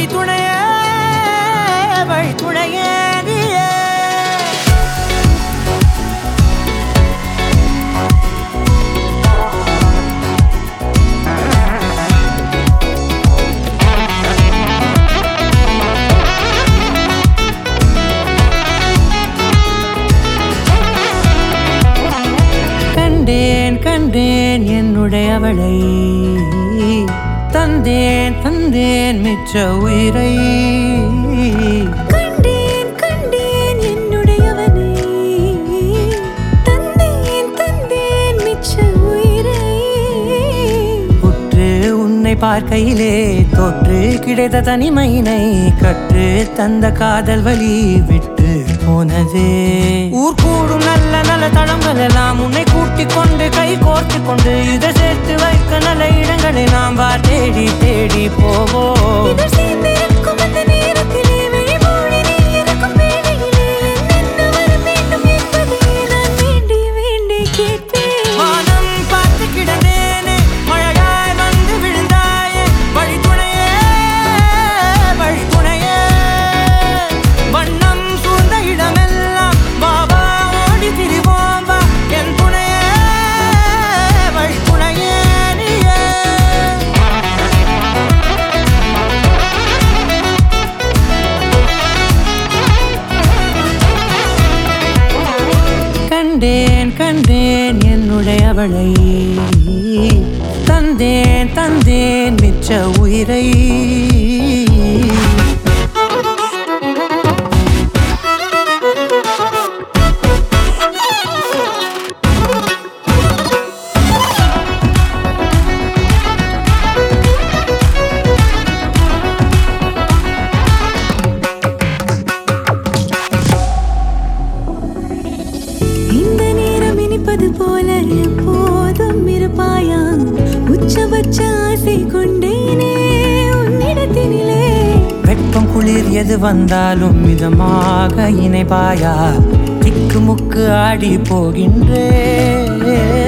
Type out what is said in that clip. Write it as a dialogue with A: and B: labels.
A: வழித்துணையே வழித்துணையே நீயே கண்டேன் கண்டேன் என்னுடையவளை தந்தேன் தந்தேன் மிச்ச உயிரை
B: கண்டேன் கண்டேன் என்னுடையவனை தந்தேன் தந்தேன் மிச்ச உயிரை
A: உற்று உன்னை பார்க்கையிலே தொற்று கிடைத்த தனிமையினை கற்று தந்த காதல் வழி விட்டு போனதே ஊர் கூடும் நல்ல நல்ல தளங்கள் எல்லாம் உன்னை கூட்டிக் கொண்டு கை கோர்த்து கொண்டு இதை சேர்த்து வைக்க நல்ல இடங்களை நாம் வா தேடி தேடி போவோம்
B: இதழ் சேர்ந்திருக்கும் அந்த நேரத்திலே விழிமூடி நீ இருக்கும் வேளையிலே என்னென்ன வர வேண்டும் என்பதை நான் வேண்டி வேண்டி கேட்பேன்
A: வானம் பார்த்து கிடந்தேனே மழையாய் வந்து விழுந்தாயே வழித்துணையே வழித்துணையே வண்ணம் சூழ்ந்த இடமெல்லாம் பாபா ஓடி திரிவோம் வா என் துணையே வழித்துணையே நீயே கண்டேன் கண்டேன் என்னுடையவளை தந்தேன் தந்தேன் மிச்ச உயிரை
B: இந்த நேரம் இனிப்பது போல எப்போதும் இருப்பாயா உச்சபட்ச ஆசை கொண்டேனே உன்னிடத்தினிலே
A: வெப்பம் குளிர் எது வந்தாலும் மிதமாக இணைப்பாயா திக்கு முக்கு ஆடி போகின்றே